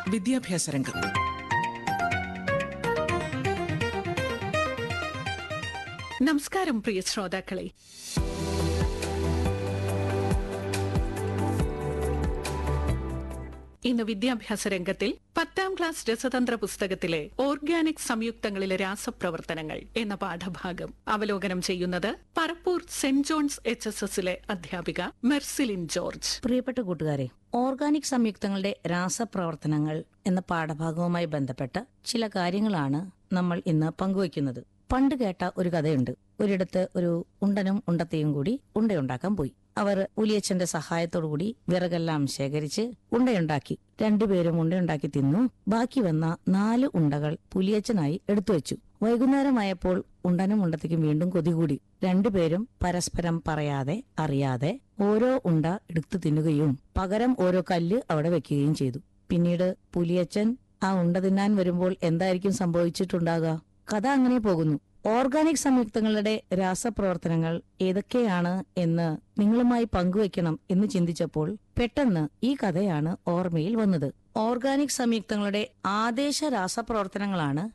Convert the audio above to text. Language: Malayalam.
വിദ്യാഭ്യാസ രംഗം നമസ്കാരം പ്രിയ ശ്രോതാക്കളെ ഇന്ന് വിദ്യാഭ്യാസ രംഗത്തിൽ പത്താം ക്ലാസ് രസതന്ത്ര പുസ്തകത്തിലെ ഓർഗാനിക് സംയുക്തങ്ങളിലെ രാസപ്രവർത്തനങ്ങൾ എന്ന പാഠഭാഗം അവലോകനം ചെയ്യുന്നത് Parappur Saint John's H S എസിലെ അധ്യാപിക മെർസിലിൻ ജോർജ് പ്രിയപ്പെട്ട കൂട്ടുകാരെ ഓർഗാനിക് സംയുക്തങ്ങളുടെ രാസപ്രവർത്തനങ്ങൾ എന്ന പാഠഭാഗവുമായി ബന്ധപ്പെട്ട ചില കാര്യങ്ങളാണ് നമ്മൾ ഇന്ന് പങ്കുവയ്ക്കുന്നത് പണ്ട് കേട്ട ഒരു കഥയുണ്ട് ഒരിടത്ത് ഒരു ഉണ്ടനും ഉണ്ടത്തെയും കൂടി ഉണ്ടയുണ്ടാക്കാൻ പോയി അവർ ഉലിയച്ചന്റെ സഹായത്തോടുകൂടി വിറകെല്ലാം ശേഖരിച്ച് ഉണ്ടയുണ്ടാക്കി രണ്ടുപേരും ഉണ്ടയുണ്ടാക്കി തിന്നു ബാക്കി വന്ന നാല് ഉണ്ടകൾ പുലിയച്ചനായി എടുത്തുവച്ചു വൈകുന്നേരമായപ്പോൾ ഉണ്ടനും ഉണ്ടത്തേക്കും വീണ്ടും കൊതികൂടി രണ്ടുപേരും പരസ്പരം പറയാതെ അറിയാതെ ഓരോ ഉണ്ട എടുത്തു തിന്നുകയും പകരം ഓരോ കല്ല് അവിടെ വെക്കുകയും ചെയ്തു പിന്നീട് പുലിയച്ചൻ ആ ഉണ്ട തിന്നാൻ വരുമ്പോൾ എന്തായിരിക്കും സംഭവിച്ചിട്ടുണ്ടാകുക കഥ അങ്ങനെ പോകുന്നു ഓർഗാനിക് സംയുക്തങ്ങളുടെ രാസപ്രവർത്തനങ്ങൾ ഏതൊക്കെയാണ് എന്ന് നിങ്ങളുമായി പങ്കുവയ്ക്കണം എന്ന് ചിന്തിച്ചപ്പോൾ പെട്ടെന്ന് ഈ കഥയാണ് ഓർമ്മയിൽ വന്നത് ഓർഗാനിക് സംയുക്തങ്ങളുടെ ആദേശ രാസപ്രവർത്തനങ്ങളാണ്